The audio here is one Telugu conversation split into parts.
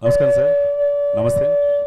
నమస్కారం సార్ నమస్తే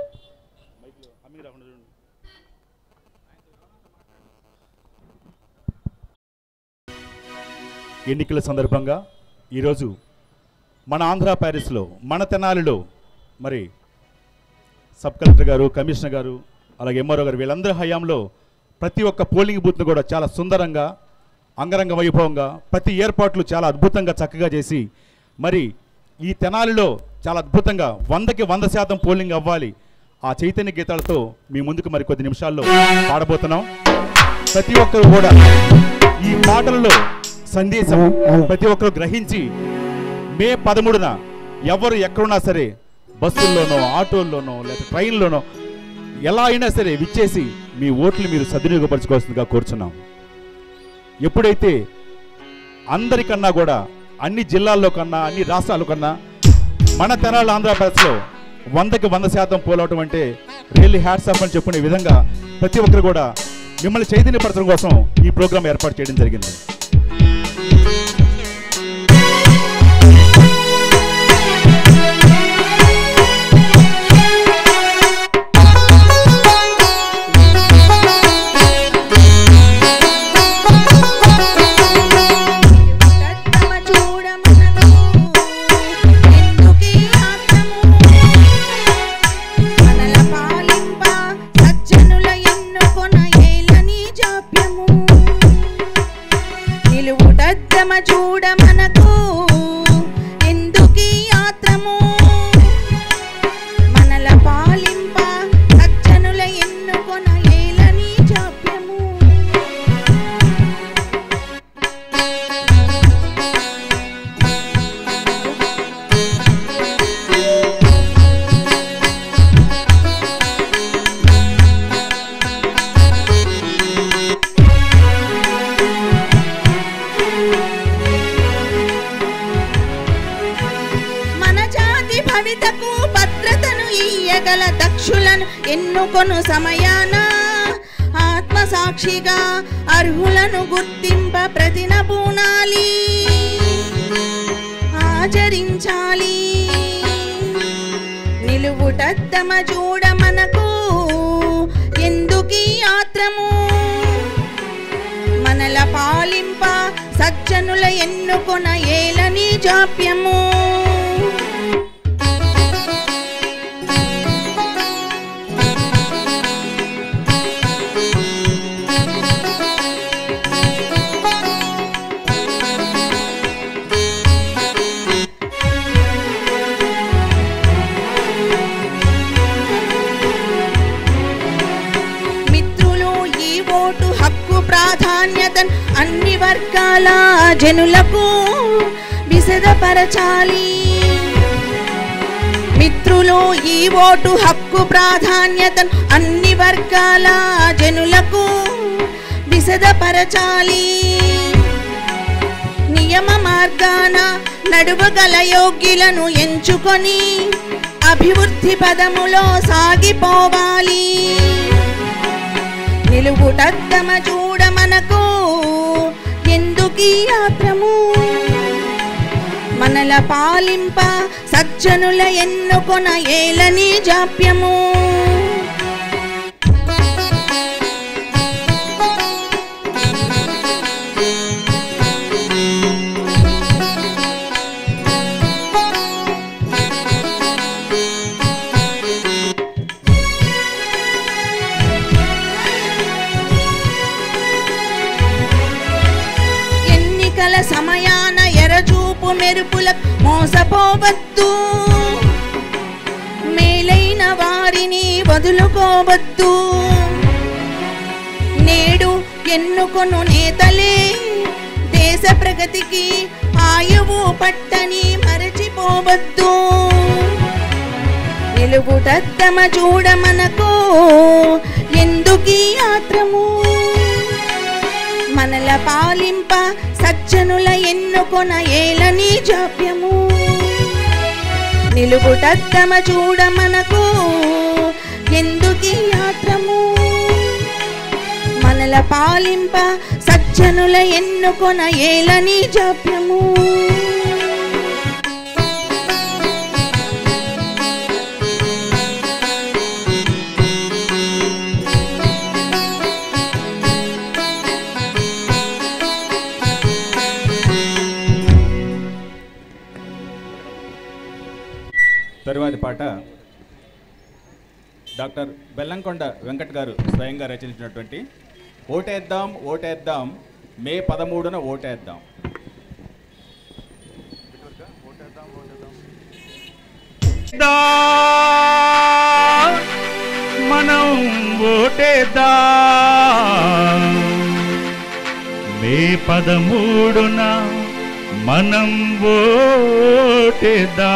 ఎన్నికల సందర్భంగా ఈరోజు మన ఆంధ్ర ప్యారిస్లో మన తెనాలిలో మరి సబ్ కలెక్టర్ గారు కమిషనర్ గారు అలాగే ఎంఆర్ఓ గారు వీళ్ళందరి హయాంలో ప్రతి ఒక్క పోలింగ్ బూత్ను కూడా చాలా సుందరంగా అంగరంగ వైభవంగా ప్రతి ఏర్పాట్లు చాలా అద్భుతంగా చక్కగా చేసి మరి ఈ తెనాలిలో చాలా అద్భుతంగా వందకి వంద శాతం పోలింగ్ అవ్వాలి ఆ చైతన్య గీతాలతో మీ ముందుకు మరి కొద్ది నిమిషాల్లో పాడబోతున్నాం ప్రతి ఒక్కరు కూడా ఈ పాటలలో సందేశం ప్రతి ఒక్కరు గ్రహించి మే పదమూడున ఎవరు ఎక్కడున్నా సరే బస్సుల్లోనో ఆటోల్లోనో లేదా ట్రైన్లోనో ఎలా అయినా సరే విచ్చేసి మీ ఓట్లు మీరు సద్వినియోగపరచుకోవాల్సిందిగా కోరుచున్నాం ఎప్పుడైతే అందరికన్నా కూడా అన్ని జిల్లాల్లో కన్నా అన్ని రాష్ట్రాల కన్నా మన తెనాలి ఆంధ్రప్రదేశ్లో వందకి వంద శాతం పోలవటం అంటే రియల్లీ హ్యాట్స్ ఆఫ్ అని చెప్పుకునే విధంగా ప్రతి ఒక్కరు కూడా మిమ్మల్ని చైతన్యపరచడం కోసం ఈ ప్రోగ్రాం ఏర్పాటు చేయడం జరిగింది దత్తమ చూడమనదు ఎందుకీ ఆత్మము మనల పాలింప సజ్జనుల ఎన్నుకొన ఏలని జాప్యము నిలువుటద్దమ చూడమనకు ఎందుకీ ఆత్రము మనల పాలింప సజ్జనుల ఎన్నుకొన ఏలని జాప్యము మన జాతి భవితకు భద్రతను ఇయ్యగల దక్షులను ఎన్నుకొను సమయాన ఆత్మ సాక్షిగా అర్హులను గుర్తింప ప్రతినబూనాలి ఆచరించాలి నిలువుటద్దమ చూడ మనకు ఎందుకీ ఆత్రము మనల పాలింప సజ్జనుల ఎన్నుకొన ఏలని జాప్యము మిత్రులు ఈ ఓటు హక్కు ప్రాధాన్యత అన్ని వర్గాల జనులకు విశదపరచాలి మిత్రులు ఈ ఓటు హక్కు ప్రాధాన్యత అన్ని వర్గాల జనులకు విశదపరచాలి నియమ మార్గాన నడువగల యోగ్యులను ఎంచుకొని అభివృద్ధి పదములో సాగిపోవాలి నిలువుటద్దమ చూడ మనకు ఎందుకీ ఆత్రము మనల పాలింప సజ్జనుల ఎన్నుకొన ఏలని జాప్యము ఎన్నికల సమయాన ఎరచూపు మెరుపులకు మోసపోవద్దు మేలైన వారిని వదులుకోవద్దు నేడు ఎన్నుకొను నేతలే దేశ ప్రగతికి ఆయువు పట్టని మరచిపోవద్దు నిలువుటద్దమ చూడ మనకు ఎందుకీ ఆత్రము మనల పాలింప సజ్జనుల ఎన్నుకొన ఏలని జాప్యము నిలుగుటద్దమ చూడ మనకు ఎందుకీ యాత్రము మనల పాలింప సజ్జనుల ఎన్నుకొన ఏలని జాప్యము తరువాతి పాట డాక్టర్ బెల్లంకొండ వెంకట్ గారు స్వయంగా రచించినటువంటి ఓటేద్దాం ఓటేద్దాం మే పదమూడున ఓటేద్దాం మనం ఓటేద్దా మే పదమూడున మనం ఓటేద్దా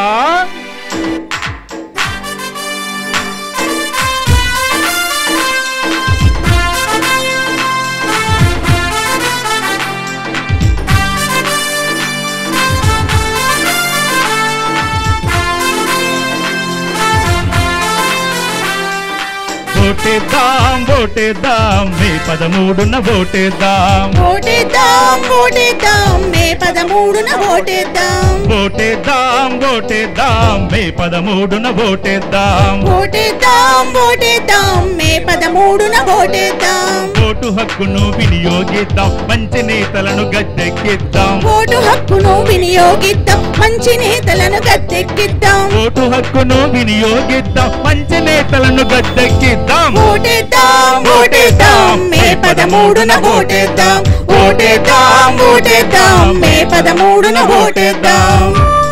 ఓటేద్దాం ఓటేద్దాం మే పదమూడున ఓటేద్దాం ఓటేద్దాం ఓటేద్దాం మే పదమూడున ఓటేద్దాం ఓటేద్దాం ఓటేద్దాం మే పదమూడున ఓటేద్దాం ఓటేద్దాం ఓటేద్దాం మే పదమూడున ఓటేద్దాం ఓటు హక్కును వినియోగిద్దాం మంచి నేతలను గద్దెక్కిద్దాం ఓటు హక్కును వినియోగిద్దాం మంచి నేతలను గద్దెక్కిద్దాం ఓటు హక్కును వినియోగిద్దాం మంచి నేతలను గద్దెక్కిద్దాం ఓటేద్దాం ఓటేద్దాం మే పదమూడున ఓటేద్దాం ఓటేద్దాం ఓటేద్దాం మే పదమూడున ఓటేద్దాం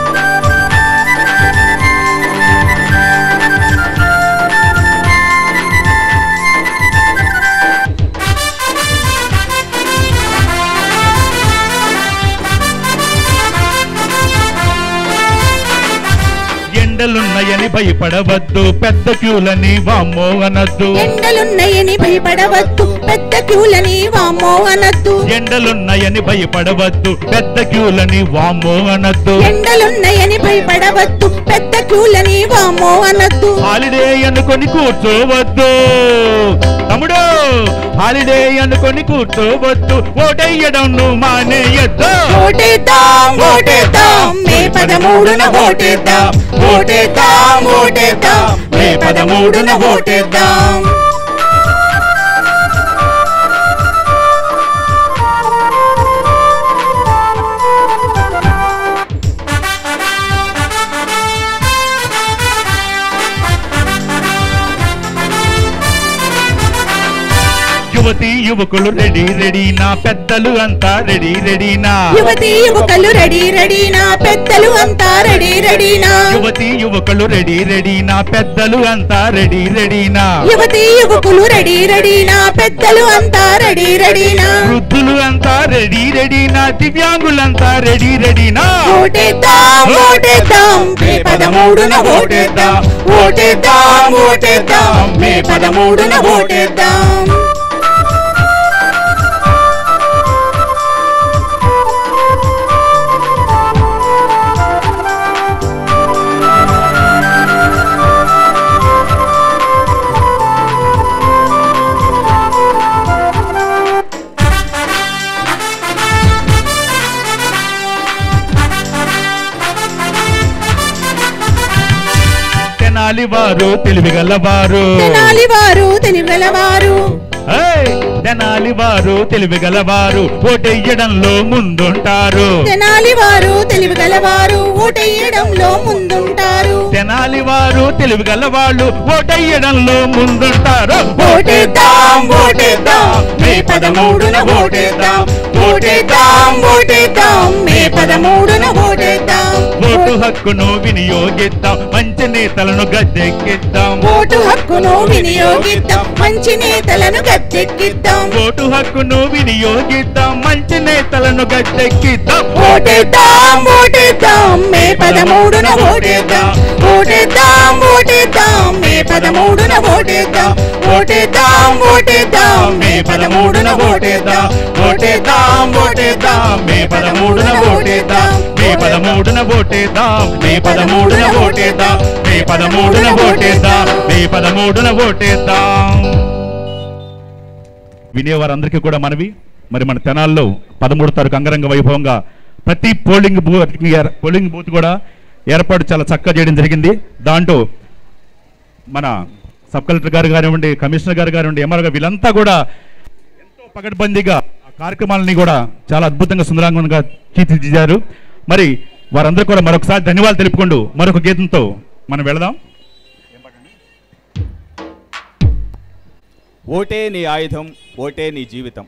ఎండలున్నాయని భయపడవద్దు పెద్ద క్యూలని వామ్మో అనద్దు ఎండలున్నాయని భయపడవద్దు పెద్ద క్యూలని వామ్మో అనద్దు ఎండలున్నాయని భయపడవద్దు పెద్ద క్యూలని వామ్మో అనద్దు ఎండలున్నాయని భయపడవద్దు పెద్ద క్యూలని వామ్మో అనద్దు హాలిడే అనుకొని కూర్చోవద్దు తమ్ముడు హాలిడే అనుకొని కూర్చోవద్దు ఓటయ్యడం నువ్వు మానేయద్దు ఓటేద్దాం ఓటేద్దాం మే పదమూడున ఓటేద్దాం ఓటేద్దాం ఓటేద్దాం మే పదమూడున ఓటేద్దాం యువతి యువకులు రెడీ రెడీ నా పెద్దలు అంతా రెడీ రెడీనా యువతి యువకులు రెడీ రెడీనా పెద్దలు అంతా రెడీ రెడీనా యువతి యువకులు రెడీ రెడీ నా పెద్దలు అంతా రెడీ రెడీనా యువతి యువకులు రెడీ రెడీనా పెద్దలు అంతా రెడీ రెడీనా వృద్ధులు అంతా రెడీ రెడీనా దివ్యాంగులంతా రెడీ రెడీనా ఓటేద్దాం ఓటేద్దాం మే పదమూడున ఓటేద్దాం ఓటేద్దాం ఓటేద్దాం మే పదమూడున ఓటేద్దాం తెనాలి వారు తెలివిగలవారు తెనాలి వారు తెలివెలవారు ఏయ్! తెనాలి వారు తెలివిగలవారు ఓటెయ్యడంలో ముందుంటారు తెనాలి వారు తెలివిగలవారు ఓటేయడంలో ముందుంటారు తెనాలి వారు తెలివిగలవాళ్ళు ఓటెయ్యడంలో ముందుంటారు ఓటేద్దాం ఓటేద్దాం మే పదమూడున ఓటేద్దాం ఓటేద్దాం ఓటేద్దాం మే పదమూడున ఓటేద్దాం ఓటు హక్కును వినియోగిద్దాం మంచి నేతలను గద్దెక్కిద్దాం ఓటు హక్కును వినియోగిద్దాం మంచి నేతలను గద్దెక్కిద్దాం ఓటు హక్కును వినియోగిద్దాం మంచి నేతలను గద్దెక్కిద్దాం ఓటేద్దాం ఓటేద్దాం మే పదమూడున ఓటేద్దాం ఓటేద్దాం ఓటేద్దాం మే పదమూడున ఓటేద్దాం ఓటేద్దాం ఓటేద్దాం మే పదమూడున ఓటేద్దాం ఓటేద్దాం ఓటేద్దాం మే పదమూడున ఓటేద్దాం మే పదమూడున ఓటేద్దాం మే పదమూడున ఓటేద్దాం మే పదమూడున ఓటేద్దాం మే పదమూడున ఓటేద్దాం వినేవారందరికీ కూడా మనవి మరి మన తెనాల్లో పదమూడు తారీఖు అంగరంగ వైభవంగా ప్రతి పోలింగ్ బూత్ పోలింగ్ బూత్ కూడా ఏర్పాటు చాలా చక్కగా చేయడం జరిగింది దాంట్లో మన సబ్ కలెక్టర్ గారు కానివ్వండి కమిషనర్ గారు కానివ్వండి ఎంఆర్ గారు వీళ్ళంతా కూడా ఎంతో పకడ్బందీగా ఆ కార్యక్రమాలని కూడా చాలా అద్భుతంగా సుందరాంగంగా తీర్చిదిద్దారు మరి వారందరూ కూడా మరొకసారి ధన్యవాదాలు తెలుపుకుంటూ మరొక గీతంతో మనం వెళదాం ఓటే నీ ఆయుధం ఓటే నీ జీవితం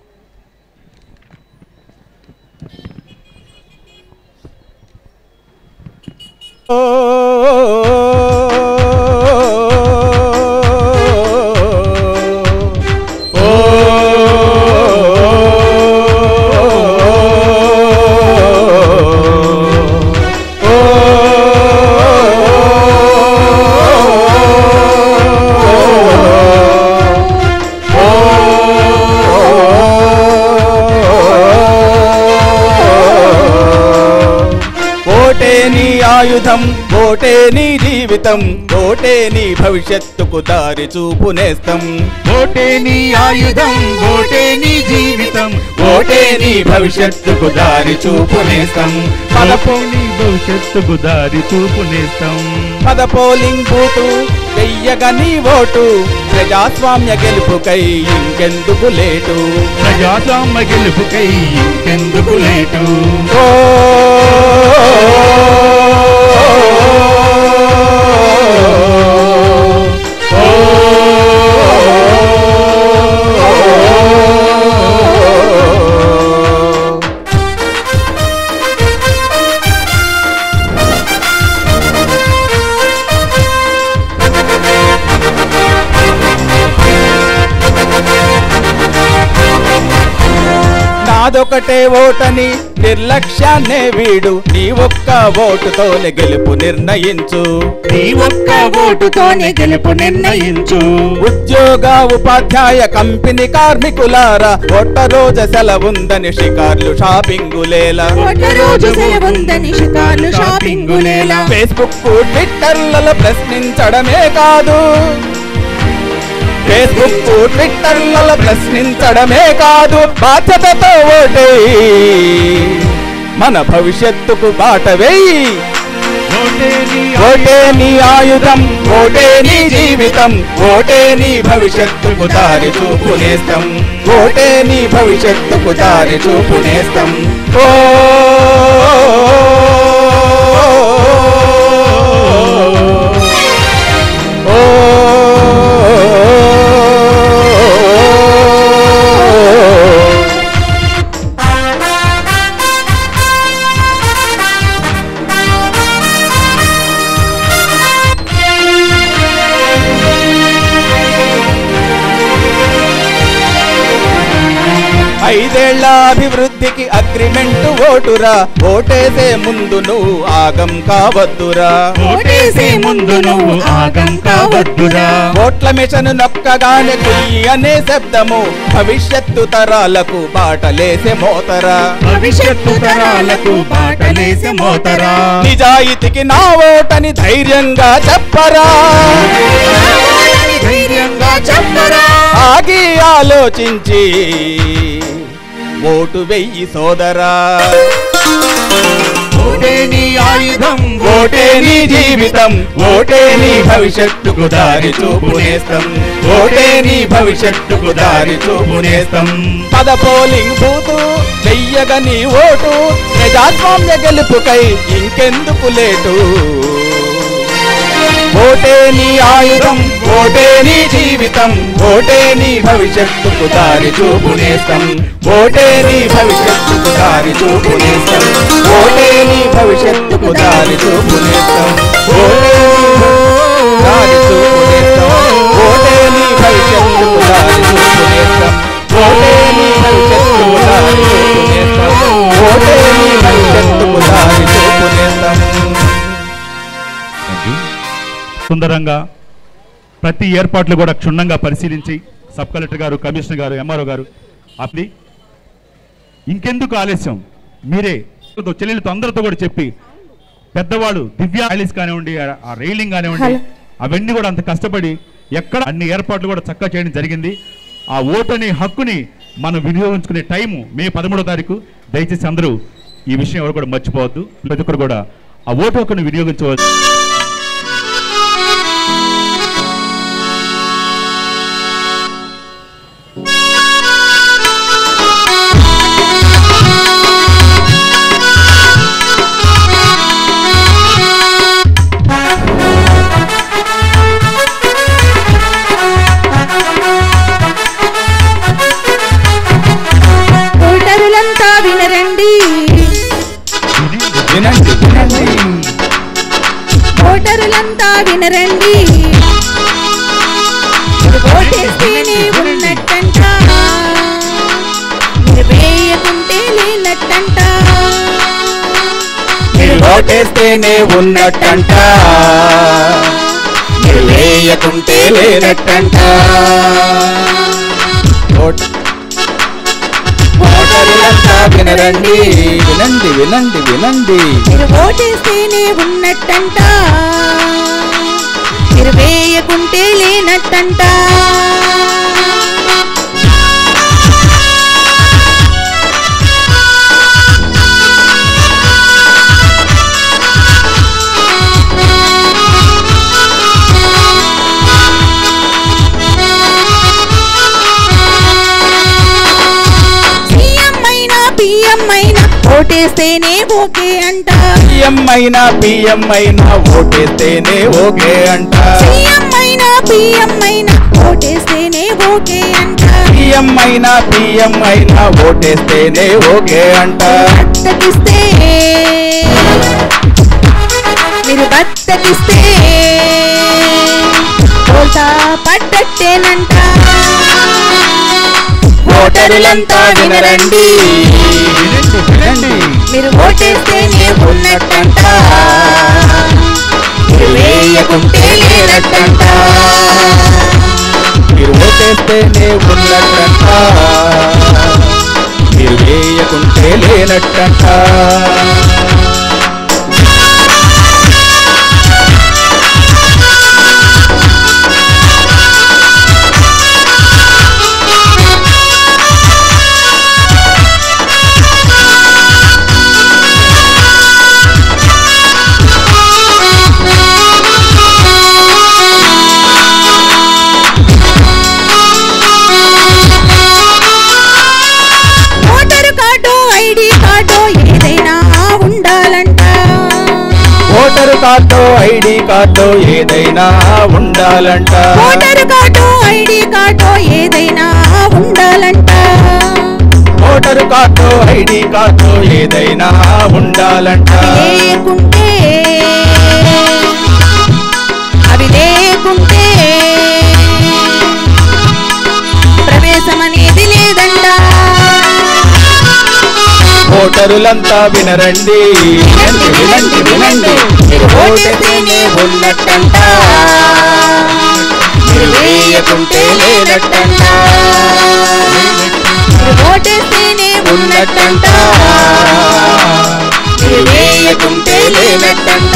ఓటే నీ ఆయుధం ఓటే నీ జీవితం ఓటే నీ భవిష్యత్తుకు దారి చూపు నేస్తం ఓటే నీ ఆయుధం ఓటే నీ జీవితం ఓటే నీ భవిష్యత్తుకు దారి చూపు నేస్తం పద పదపో నీ భవిష్యత్తుకు దారి చూపునేస్తాం పద పోలింగ్ బూతు వెయ్యగా నీ ఓటు ప్రజాస్వామ్య గెలుపుకై ఇంకెందుకు లేటు ప్రజాస్వామ్య గెలుపుకై ఇంకెందుకు లేటు ఓ నాదొకటే ఓటని నిర్లక్ష్యాన్నే వీడు నీ ఒక్క ఓటుతోనే గెలుపు నిర్ణయించు నీ ఒక్క ఓటుతోనే గెలుపు నిర్ణయించు ఉద్యోగ ఉపాధ్యాయ కంపెనీ కార్మికులారా ఒక్క రోజు సెలవుందని షికార్లు షాపింగులేలా ఒక రోజు సెలవుందని షికార్లు షాపింగులేలా ఫేస్బుక్ ట్విట్టర్లలో ప్రశ్నించడమే కాదు ఫేస్బుక్ ట్విట్టర్లలో ప్రశ్నించడమే కాదు బాధ్యతతో ఓటేయి మన భవిష్యత్తుకు బాట వేయి ఓటే నీ ఓటే నీ ఆయుధం ఓటే నీ జీవితం ఓటే నీ భవిష్యత్తుకు దారి చూపునేస్తాం ఓటే నీ భవిష్యత్తుకు దారి చూపునేస్తాం ఓ ఐదేళ్ల అభివృద్ధికి అగ్రిమెంట్ ఓటురా ఓటేసే ముందు నువ్వు ఆగం కావద్దురా ఓటేసే ముందు నువ్వు ఆగం కావద్దురా ఓట్ల మిషన్ నొక్కగానే కుయ్యి అనే శబ్దము భవిష్యత్తు తరాలకు బాటలేసే మోతరా భవిష్యత్తు తరాలకు బాటలేసే మోతరా నిజాయితీకి నా ఓటని ధైర్యంగా చెప్పరా ధైర్యంగా చెప్పరా ఆగి ఆలోచించి ఓటు వెయ్యి సోదరా ఓటే నీ ఆయుధం ఓటే నీ జీవితం ఓటే నీ భవిష్యత్తుకు దారి చూపునేస్తాం ఓటే నీ భవిష్యత్తుకు దారి చూపునేస్తాం పద పోలింగ్ బూతు చెయ్యగా నీ ఓటు ప్రజాస్వామ్య గెలుపుకై ఇంకెందుకు లేటు ఓటే నీ ఆయుధం ఓటే నీ జీవితం ఓటే నీ భవిష్యత్తుకు దారి చూపునేస్తాం ఓటే నీ భవిష్యత్తుకు దారి చూపునేస్తాం ఓటే నీ భవిష్యత్తుకు దారి చూపునేస్తాం ఓటే నీ దారి చూపునేస్తాం ఓటే నీ భవిష్యత్తుకు దారి చూపునేస్తాం ఓటే నీ భవిష్యత్తుకు దారి చూపునేస్తాం ఓటే నీ భవిష్యత్తుకు దారి చూపునేస్తాం సుందరంగా ప్రతి ఏర్పాట్లు కూడా క్షుణ్ణంగా పరిశీలించి సబ్ కలెక్టర్ గారు కమిషనర్ గారు ఎంఆర్ఓ గారు అప్లి ఇంకెందుకు ఆలస్యం మీరే చెల్లెలతో అందరితో కూడా చెప్పి పెద్దవాళ్ళు దివ్య ఆలిస్ కానివ్వండి ఆ- ఆ రైలింగ్ కానివ్వండి హలో. అవన్నీ కూడా అంత కష్టపడి ఎక్కడ అన్ని ఏర్పాట్లు కూడా చక్కగా చేయడం జరిగింది ఆ ఓటు అనే హక్కుని మనం వినియోగించుకునే టైము మే పదమూడో తారీఖు దయచేసి అందరూ ఈ విషయం ఎవరు కూడా మర్చిపోవద్దు ప్రతి ఒక్కరు కూడా ఆ ఓటు హక్కుని వినియోగించవచ్చు వినరండి మీరు ఓటేస్తేనే ఉన్నట్టంట మీరు వేయకుంటే లేనట్టంట మీరు ఓటేస్తేనే ఉన్నట్టంట మీరు వేయకుంటే లేనట్టంట ఓట్- ఓటరులంతా వినరండి వినండి వినండి వినండి మీరు ఓటేస్తేనే ఉన్నట్టంట మీరు వేయకుంటే లేనట్టంట సీఎం అయినా పిఎం అయినా ఓటేస్తేనే ఓకే అంట సీఎం అయినా పిఎం అయినా ఓటేస్తేనే ఓకే అంట సీఎం అయినా పిఎం అయినా ఓటేస్తేనే ఓకే అంట సీఎం అయినా పిఎం అయినా ఓటేస్తేనే ఓకే అంట బత్తకిస్తే మీరు బత్తకిస్తే ఓటా పడ్డట్టేనంట ఓటరులంతా వినరండి వినండి వినండి మీరు ఓటేస్తేనే ఉన్నట్టంట మీరు వేయకుంటే లేనట్టంట మీరు ఓటేస్తేనే ఉన్నట్టంట మీరు వేయకుంటే లేనట్టంట ఓటరు కార్డు ఐడి కార్డు ఏదైనా ఉండాలంట ఓటరు కార్డు ఐడి కార్డు ఏదైనా ఉండాలంట ఓటరు కార్డు ఐడి కార్డు ఏదైనా ఉండాలంట ఓటరు కార్డు ఐడి కార్డు ఏదైనా ఉండాలంట అవి లేకుంటే అవి లేకుంటే ప్రవేశం అనేది లేదంట ఓటరులంతా వినరండి వినండి వినండి వినండి మీరు ఓటేస్తేనే ఉన్నట్టంట మీరు వేయకుంటే లేనట్టంట మీరు ఓటేస్తేనే ఉన్నట్టంట మీరు వేయకుంటే లేనట్టంట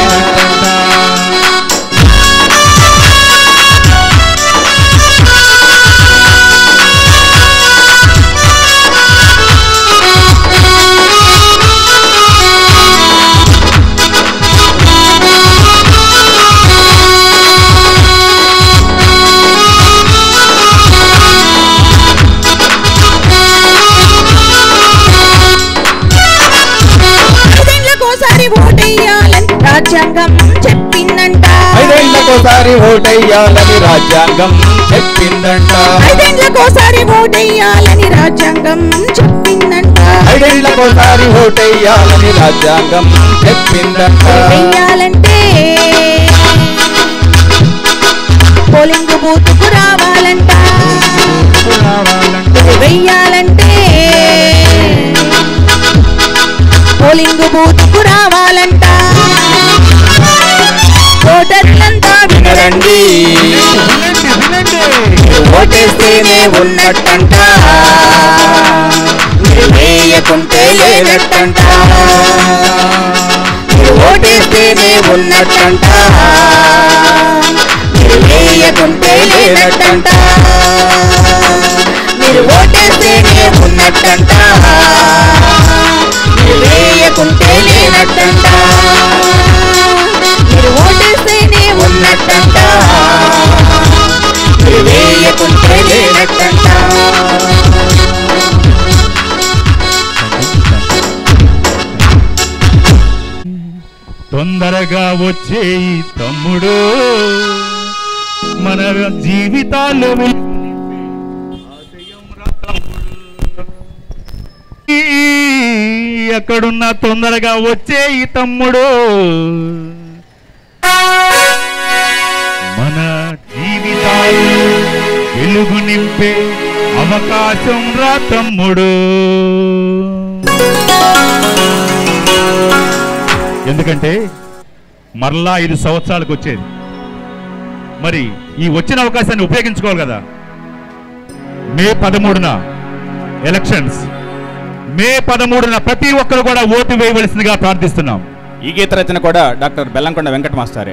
ఐదేళ్లకోసారి ఓటేయాలని రాజ్యాంగం చెప్పిందంట ఐదేళ్లకోసారి ఓటెయ్యాలని రాజ్యాంగం చెప్పిందంట ఐదేళ్లకోసారి ఓటేయాలని రాజ్యాంగం చెప్పిందంట ఐదేళ్లకోసారి ఓటెయ్యాలని రాజ్యాంగం చెప్పిందంట వెయ్యాలంటే పోలింగ్ బూత్కు రావాలంట వెయ్యాలంటే పోలింగ్ బూత్కు రావాలంట ఓటర్లంతా వినరండి ఓటేస్తేనే ఉన్నట్టంట మీరు వేయకుంటే లేనట్టంట మీరు ఓటేస్తేనే ఉన్నట్టంట మీరు వేయకుంటే లేనట్టంట మీరు ఓటేస్తేనే ఉన్నట్టంట మీరు వేయకుంటే లేనట్టంట మీరు ఓటేస్తేనే ఉన్నట్టంట మీరు వేయకుంటే లేనట్టంట తొందరగా వచ్చే ఈ తమ్ముడు మన జీవితాల్లో వెలుగు నింపే ఆశయం రా తమ్ముడు. ఈ ఎక్కడున్నా తొందరగా వచ్చే ఈ తమ్ముడు వెలుగు నింపే అవకాశం రా తమ్ముడు ఎందుకంటే మరలా ఐదు సంవత్సరాలకు వచ్చేది మరి ఈ వచ్చిన అవకాశాన్ని ఉపయోగించుకోవాలి కదా మే పదమూడున ఎలక్షన్స్ మే పదమూడున ప్రతి ఒక్కరు కూడా ఓటు వేయవలసిందిగా ప్రార్థిస్తున్నాం ఈ గీత రచన కూడా డాక్టర్ బెల్లంకొండ వెంకట మాస్టారే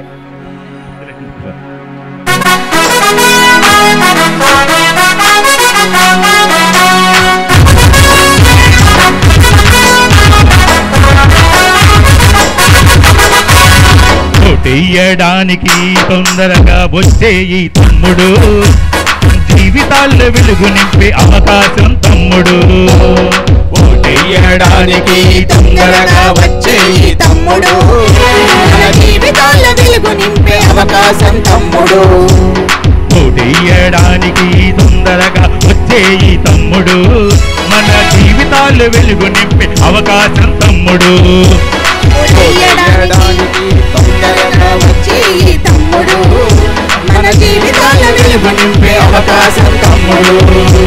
ఓటెయ్యడానికి తొందరగా వచ్చే ఈ తమ్ముడు జీవితాల్లో వెలుగు నింపే అవకాశం తమ్ముడు ఓటెయ్యడానికి తొందరగా వచ్చే ఈ తమ్ముడు మన జీవితాల్లో వెలుగు నింపే అవకాశం తమ్ముడు ఓటెయ్యడానికి తొందరగా వచ్చే ఈ తమ్ముడు మన జీవితాల్లో వెలుగు నింపే అవకాశం తమ్ముడు చేయడానికి తొందరగా వచ్చే ఈ తమ్ముడు మన జీవితాల్లో వెలుగు నింపే అవకాశం తమ్ముడు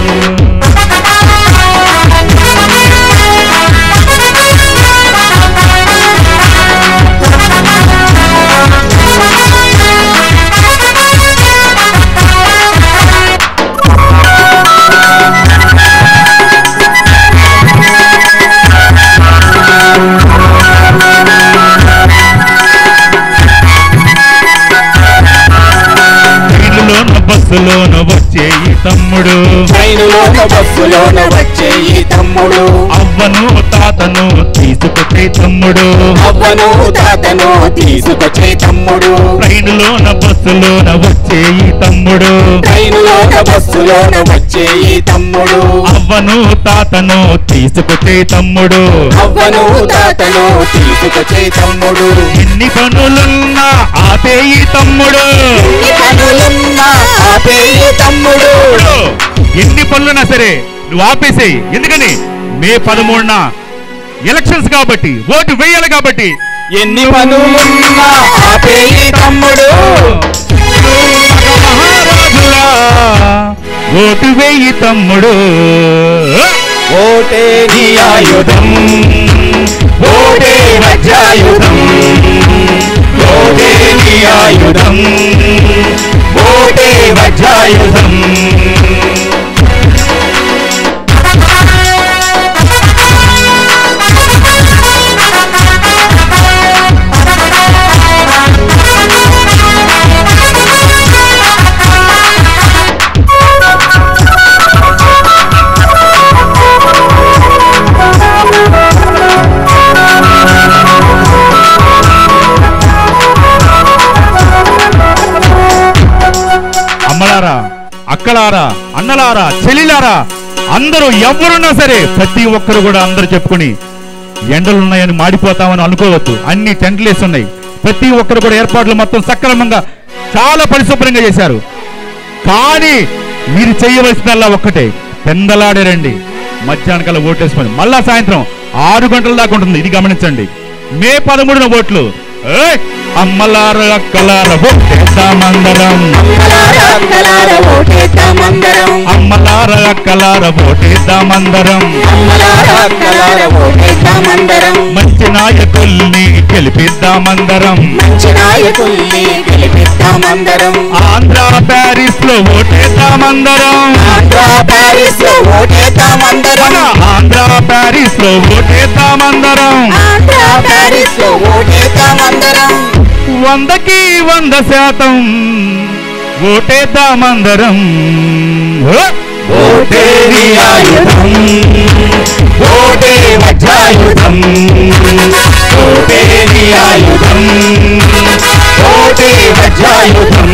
ట్రైన్లోన బస్సులోన వచ్చే ఈ తమ్ముడు ట్రైనులోన బస్సులోన వచ్చే ఈ తమ్ముడు అవ్వను తాతను తీసుకొచ్చే తమ్ముడు అవ్వను తాతను తీసుకొచ్చే తమ్ముడు ట్రైన్లోన బస్సులోన వచ్చే ఈ తమ్ముడు ట్రైనులోన బస్సులోన వచ్చే ఈ తమ్ముడు అవ్వను తాతను తీసుకొచ్చే తమ్ముడు అవ్వను తాతను తీసుకొచ్చే తమ్ముడు ఎన్ని పనులున్నా ఆపే ఈ తమ్ముడు ఎన్ని పనులున్నా ఆపే ఈ తమ్ముడు ఎన్ని పనులున్నా సరే నువ్వు ఆపేసేయి ఎందుకని మే పదమూడున ఎలక్షన్స్ కాబట్టి ఓటు వేయాలి కాబట్టి ఎన్ని పనులున్నా ఆపే ఈ తమ్ముడు మహారాజులా ఓటు వేయి తమ్ముడు ఓటే నీ ఆయుధం ఓటే వజ్రాయుధం ఓటే నీ ఆయుధం ఓటే వజ్రాయుధం అమ్మలారా అక్కలారా అన్నలారా చెల్లిలారా అందరూ ఎవరున్నా సరే ప్రతి ఒక్కరు కూడా అందరూ చెప్పుకుని ఎండలు ఉన్నాయని మాడిపోతామని అనుకోవద్దు అన్ని టెంట్లు వేసి ఉన్నాయి ప్రతి ఒక్కరు కూడా ఏర్పాట్లు మొత్తం సక్రమంగా చాలా పరిశుభ్రంగా చేశారు కానీ మీరు చేయవలసిందల్లా ఒక్కటే పెందలాడారండి మధ్యాహ్నం కల్లా ఓటేసుకొని మళ్ళా సాయంత్రం ఆరు గంటల దాకా ఉంటుంది ఇది గమనించండి మే పదమూడున ఓట్లు ఏయ్! అమ్మలార అక్కలార ఓటేద్దామందరం అమ్మలారా అక్కలారా ఓటేద్దామందరం అమ్మలార అక్కలార ఓటేద్దామందరం అమ్మలారా అక్కలారా ఓటేద్దామందరం మంచి నాయకుల్ని గెలిపిద్దామందరం మంచి నాయకుల్ని గెలిపిద్దామందరం ఆంధ్ర ప్యారిస్ లో ఓటేద్దామందరం ఆంధ్ర ప్యారిస్ లో ఓటేద్దామందరం మన ఆంధ్ర ప్యారిస్ లో ఓటేద్దామందరం ఆంధ్ర ప్యారిస్ లో ఓటేద్దామందరం వందకి వంద శాతం ఓటేద్దామందరం ఓ! ఓటే నీ ఆయుధం ఓటే వజ్రాయుధం ఓటే నీ ఆయుధం ఓటే వజ్రాయుధం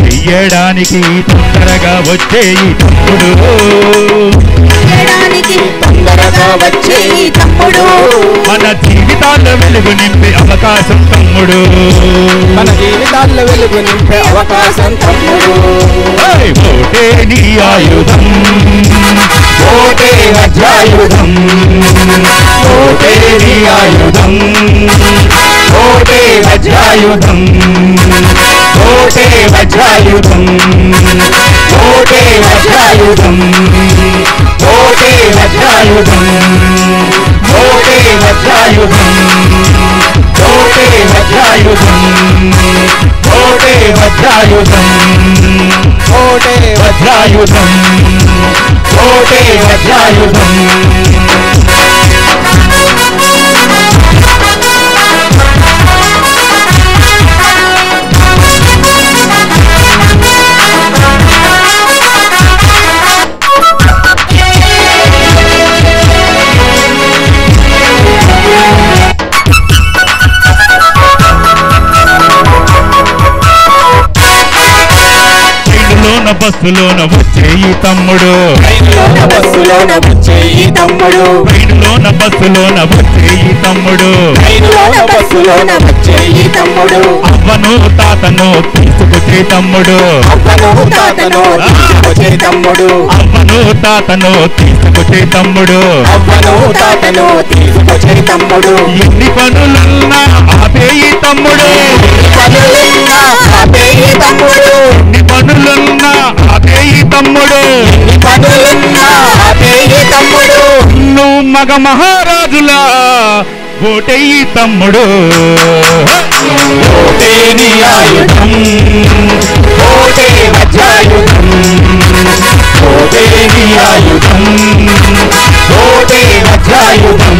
ఓటెయ్యడానికి తొందరగా వచ్చే ఈ తమ్ముడు చేయడానికి తొందరగా వచ్చే ఈ తమ్ముడు మన జీవితాల్లో వెలుగు నింపే అవకాశం తమ్ముడు మన జీవితాల్లో వెలుగు నింపే అవకాశం తమ్ముడు ఓయ్ ఓటే నీ ఆయుధం ఓటే వజ్రాయుధం ఓటే నీ ఆయుధం ఓటే వజ్రాయుధం ఓటే వజ్రాయుధం ఓటే వజ్రాయుధం ఓటే వజ్రాయుధం ఓటే వజ్రాయుధం ఓటే వజ్రాయుధం ఓటే వజ్రాయుధం ఓటే వజ్రాయుధం ఓటే వజ్రాయుధం ట్రైనులోన బస్సులోన వచ్చే ఈ తమ్ముడు ట్రైన్లోన బస్సులోన వచ్చే ఈ తమ్ముడు ట్రైనులోన బస్సులోన వచ్చే ఈ తమ్ముడు ట్రైన్లోన బస్సులోన వచ్చే ఈ తమ్ముడు అవ్వను తాతను తీసుకొచ్చే తమ్ముడు అవ్వను తాతను తీసుకొచ్చే తమ్ముడు అవ్వను తాతను తీసుకొచ్చే తమ్ముడు అవ్వను తాతను తీసుకొచ్చే తమ్ముడు ఎన్ని పనులున్నా ఆపే ఈ తమ్ముడు పనులున్నా ఆపే ఈ తమ్ముడు ఎన్ని పనులున్నా ఆపే ఈ తమ్ముడు ఎన్ని పనులున్నా ఆపే ఈ తమ్ముడు నువ్వు మగ మహారాజులా ఓటే ఈ తమ్ముడు ఓటే నీ ఆయుధం ఓటే వజ్రాయుధం ఓటే నీ ఆయుధం ఓటే వజ్రాయుధం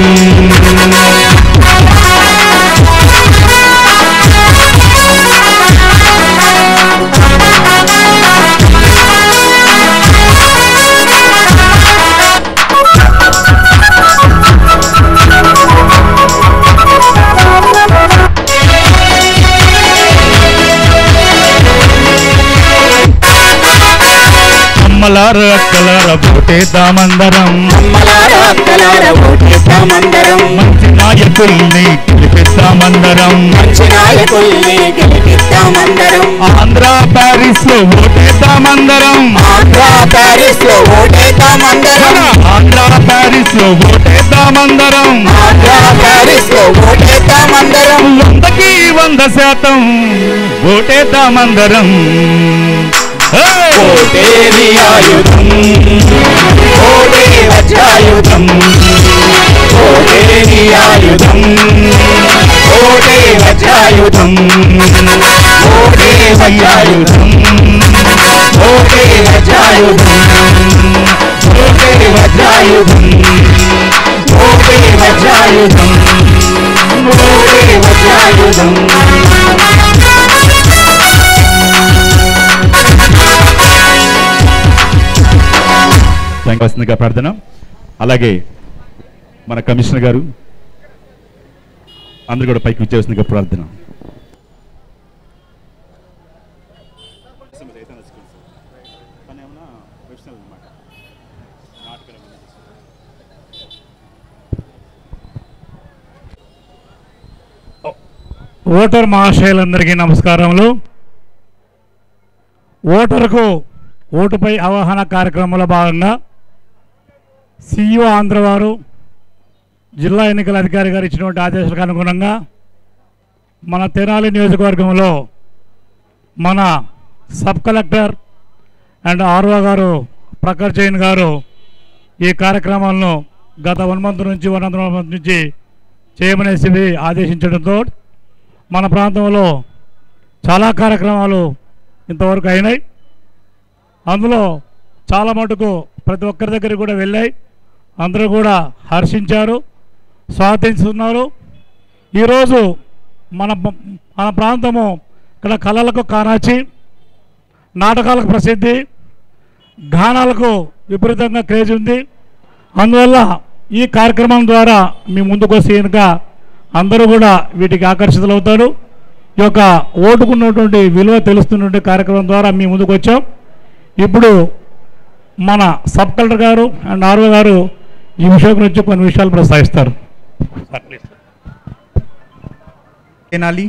అమ్మలార అక్కలార ఓటేద్దామందరం అమ్మలారా అక్కలారా ఓటేద్దామందరం మంచి నాయకుల్ని గెలిపిద్దామందరం మంచి నాయకుల్ని గెలిపిద్దామందరం ఆంధ్ర ప్యారిస్ లో ఓటేద్దామందరం ఆంధ్ర ప్యారిస్ లో ఓటేద్దామందరం ఆంధ్ర ప్యారిస్ లో ఓటేద్దామందరం ఆంధ్ర ప్యారిస్ లో ఓటేద్దామందరం వందకి వంద శాతం ఓటేద్దామందరం ఏయ్! ఓటే నీ ఆయుధం ఓటే వజ్రాయుధం ఓటే నీ ఆయుధం ఓటే వజ్రాయుధం ఓటే వజ్రాయుధం ఓటే వజ్రాయుధం ఓటే వజ్రాయుధం ఓటే వజ్రాయుధం ఓటే వజ్రాయుధం థ్యాంక్ వస్తుందిగా ప్రార్థన అలాగే మన కమిషనర్ గారు అందరు కూడా పైకి వచ్చేస్తుందిగా ప్రార్థన ఓటర్ మహాశయులందరికీ నమస్కారములు ఓటరుకు ఓటుపై అవగాహన కార్యక్రమంలో భాగంగా సిఇఓ ఆంధ్ర వారు జిల్లా ఎన్నికల అధికారి గారు ఇచ్చినటువంటి ఆదేశాలకు అనుగుణంగా మన తెనాలి నియోజకవర్గంలో మన సబ్ కలెక్టర్ అండ్ ఆర్ఓ గారు ప్రఖర్ జైన్ గారు ఈ కార్యక్రమాలను గత వన్ మంత్ నుంచి వన్ అండ్ మంత్ నుంచి చేయమనేసి ఆదేశించడంతో మన ప్రాంతంలో చాలా కార్యక్రమాలు ఇంతవరకు అయినాయి అందులో చాలా మటుకు ప్రతి ఒక్కరి దగ్గర కూడా వెళ్ళాయి అందరూ కూడా హర్షించారు స్వాగతిస్తున్నారు ఈరోజు మన బ- మన ప్రాంతము ఇక్కడ కళలకు కానాచి నాటకాలకు ప్రసిద్ధి గానాలకు విపరీతంగా క్రేజ్ ఉంది అందువల్ల ఈ కార్యక్రమం ద్వారా మీ ముందుకు వస్తే కనుక అందరూ కూడా వీటికి ఆకర్షితులవుతారు ఈ యొక్క ఓటుకున్నటువంటి విలువ తెలుస్తున్నటువంటి కార్యక్రమం ద్వారా మీ ముందుకు వచ్చాం ఇప్పుడు మన సబ్ కలెక్టర్ గారు అండ్ ఆర్ఓ గారు ఈ విషయం గురించి కొన్ని విషయాలు ప్రస్తావిస్తారు సార్ ప్లీజ్ తెనాలి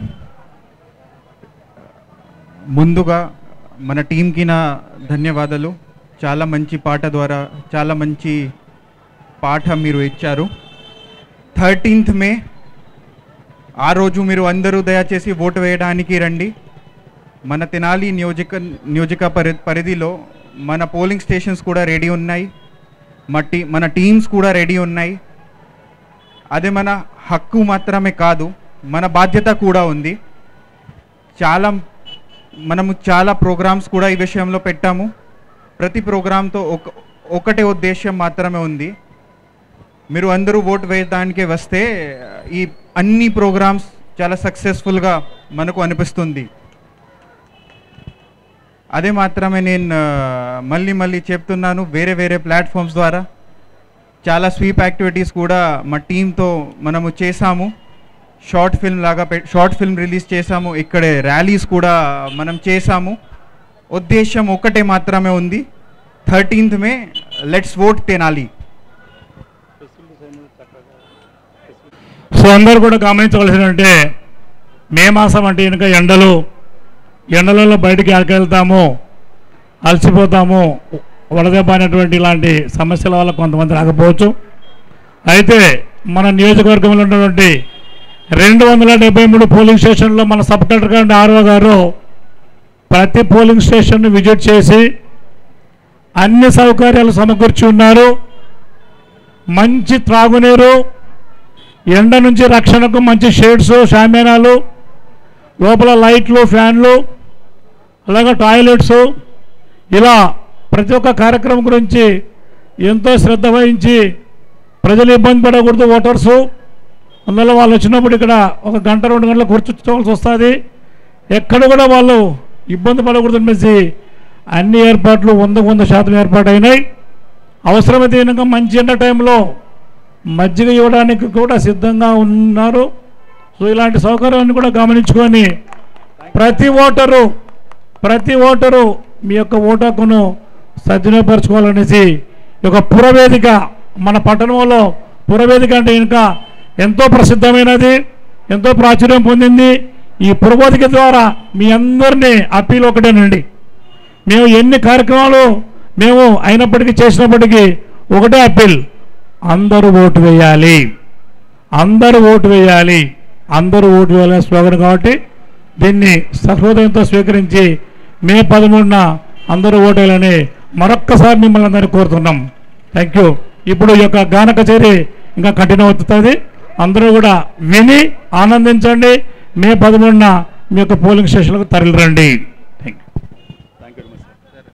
ముందుగా మన టీంకి నా ధన్యవాదాలు చాలా మంచి పాట ద్వారా చాలా మంచి పాట మీరు ఇచ్చారు థర్టీన్త్ మే ఆ రోజు మీరు అందరూ దయచేసి ఓటు వేయడానికి రండి మన తెనాలి నియోజక నియోజక పరి పరిధిలో మన పోలింగ్ స్టేషన్స్ కూడా రెడీ ఉన్నాయి మా టీ మన టీమ్స్ కూడా రెడీ ఉన్నాయి అదే మన హక్కు మాత్రమే కాదు మన బాధ్యత కూడా ఉంది చాలా మనము చాలా ప్రోగ్రామ్స్ కూడా ఈ విషయంలో పెట్టాము ప్రతి ప్రోగ్రాంతో ఒక ఒకటే ఉద్దేశం మాత్రమే ఉంది మీరు అందరూ ఓటు వేయడానికే వస్తే ఈ అన్ని ప్రోగ్రామ్స్ చాలా సక్సెస్ఫుల్గా మనకు అనిపిస్తుంది అదే మాత్రమే నేను ఆ, మళ్ళీ మళ్ళీ చెప్తున్నాను వేరే వేరే ప్లాట్ఫామ్స్ ద్వారా చాలా స్వీప్ యాక్టివిటీస్ కూడా మా టీంతో మనము చేసాము షార్ట్ ఫిల్మ్ లాగా పె షార్ట్ ఫిల్మ్ రిలీజ్ చేసాము ఇక్కడే ర్యాలీస్ కూడా మనం చేసాము ఉద్దేశం ఒకటే మాత్రమే ఉంది thirteenth May let's vote Tenali so అందరూ కూడా గమనించవలసిన అంటే మే మాసం అంటే కనుక ఎండలు ఎండలలో బయటికి వెళ్తాము అలసిపోతాము వడదెబ్బ అనేటువంటి ఇలాంటి సమస్యల వల్ల కొంతమంది రాకపోవచ్చు అయితే మన నియోజకవర్గంలో ఉన్నటువంటి రెండు వందల డెబ్బై మూడు పోలింగ్ స్టేషన్లో మన సబ్ కలెక్టర్ గారు ఆర్ఓ గారు ప్రతి పోలింగ్ స్టేషన్ను విజిట్ చేసి అన్ని సౌకర్యాలు సమకూర్చి ఉన్నారు మంచి త్రాగునీరు ఎండ నుంచి రక్షణకు మంచి షేడ్స్ షామేనాలు లోపల లైట్లు ఫ్యాన్లు అలాగే టాయిలెట్స్ ఇలా ప్రతి ఒక్క కార్యక్రమం గురించి ఎంతో శ్రద్ధ వహించి ప్రజలు ఇబ్బంది పడకూడదు ఓటర్సు అందువల్ల వాళ్ళు వచ్చినప్పుడు ఇక్కడ ఒక గంట రెండు గంటలు కూర్చోవలసి వస్తుంది ఎక్కడ కూడా వాళ్ళు ఇబ్బంది పడకూడదు అనేసి అన్ని ఏర్పాట్లు వందకు వంద శాతం ఏర్పాటు అయినాయి అవసరమైతే కనుక మంచి ఎండ టైంలో మజ్జిగ ఇవ్వడానికి కూడా సిద్ధంగా ఉన్నారు సో ఇలాంటి సౌకర్యాన్ని కూడా గమనించుకొని ప్రతి ఓటరు ప్రతి ఓటరు మీ యొక్క ఓటు హక్కును సద్వినియోగపరచుకోవాలనేసి ఈ యొక్క పురవేదిక మన పట్టణంలో పురవేదిక అంటే ఇంకా ఎంతో ప్రసిద్ధమైనది ఎంతో ప్రాచుర్యం పొందింది ఈ పురవేదిక ద్వారా మీ అందరినీ అప్పీల్ ఒకటేనండి మేము ఎన్ని కార్యక్రమాలు మేము అయినప్పటికీ చేసినప్పటికీ ఒకటే అప్పీల్ అందరూ ఓటు వేయాలి అందరూ ఓటు వేయాలి అందరూ ఓటు వేయాలనే స్లోగన్ కాబట్టి దీన్ని సహృదయంతో స్వీకరించి మే పదమూడున అందరూ ఓటు వేయాలని మరొక్కసారి మిమ్మల్ని అందరినీ కోరుతున్నాం థ్యాంక్ యూ ఇప్పుడు ఈ యొక్క గాన కచేరీ ఇంకా కంటిన్యూ అవుతుంది అందరూ కూడా విని ఆనందించండి మే పదమూడున మీ యొక్క పోలింగ్ స్టేషన్లకు తరలిరండి